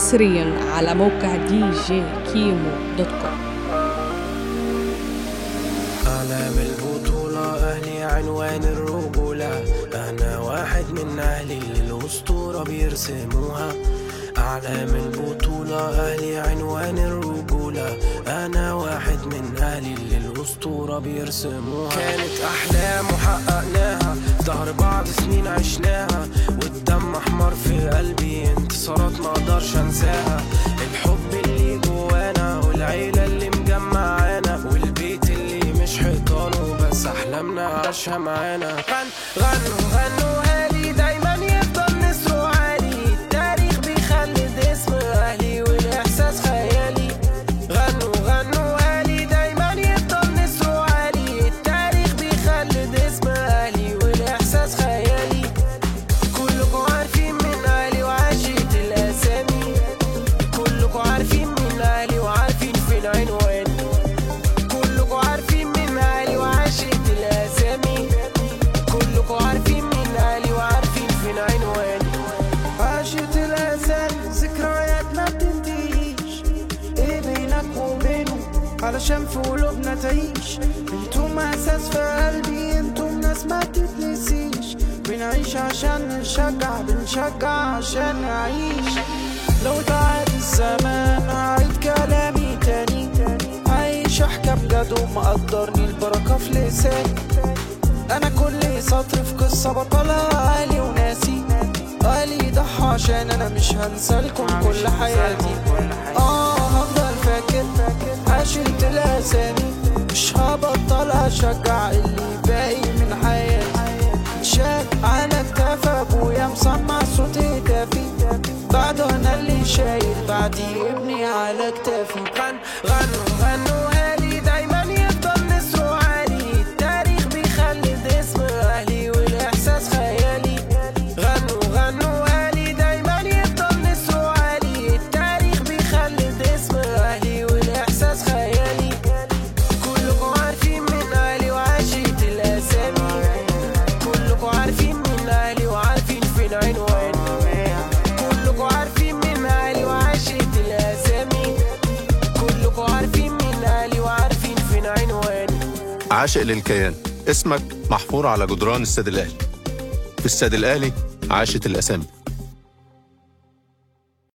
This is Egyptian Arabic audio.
حصريا على موقع دي جي كيمو دوت كوم أعلام البطولة أهلي عنوان الرجولة أنا واحد من أهلي اللي الأسطورة بيرسموها أعلام البطولة أهلي عنوان الرجولة أنا واحد من أهلي اللي الأسطورة بيرسموها كانت أحلام وحققناها في ظهر بعض سنين عشناها والدم أحمر في قلبي انتصارات ما أقدرش أنساها الحب اللي جوانا والعيلة اللي مجمعانا والبيت اللي مش حيطانه بس أحلامنا عاشها معانا غن غنوا غنوا أهلي دايما يفضل نسره عالي التاريخ بيخلد اسم أهلي والإحساس خيالي غنوا غنوا أهلي دايما يفضل نسره عالي التاريخ بيخلد اسم أهلي والإحساس خيالي كلكم عارفين من أهلي وعاشت الأسامي كلكم عارفين من أهلي وعارفين فين عنواني كلكم عارفين من أهلي وعاشت الأسامي كلكم عارفين من أهلي وعارفين فين عنواني عاشت الأسامي ذكريات ما بتنتهيش ايه بينك وبينه علشان في قلوبنا تعيش انتم اساس في قلبي انتم ناس ما بتتنسيش بنعيش عشان نشجع بنشجع عشان نعيش لو تعاد الزمان هعيد كلامي تاني عايش احكي بجد ومقدرني البركة في لساني انا كل سطر في قصة بطلها عالي وناسي قالي ضحى عشان انا مش هنسى لكم كل حياتي اه هفضل فاكر عشرة الاسامي مش هبطل اشجع اللي باقي من حياتي شاك على كتاف ابويا مسمع صوت هتافي بعده انا اللي شايل بعدي ابني على كتافي غن غنوا غنوا اهلي دايما يفضل نسره عالي التاريخ بيخلد اسم اهلي والاحساس خيالي غنوا غنوا اهلي دايما يفضل نسره عالي التاريخ بيخلد اسم اهلي والاحساس خيالي كلكم عارفين من اهلي وعاشت الاسامي كلكم عارفين من اهلي وعارفين فين عنواني كلكم عارفين من اهلي وعاشت الاسامي كلكم عارفين من اهلي وعارفين فين عنواني عاشق للكيان اسمك محفور على جدران السد الأهلي في السد الأهلي عاشت الأسامي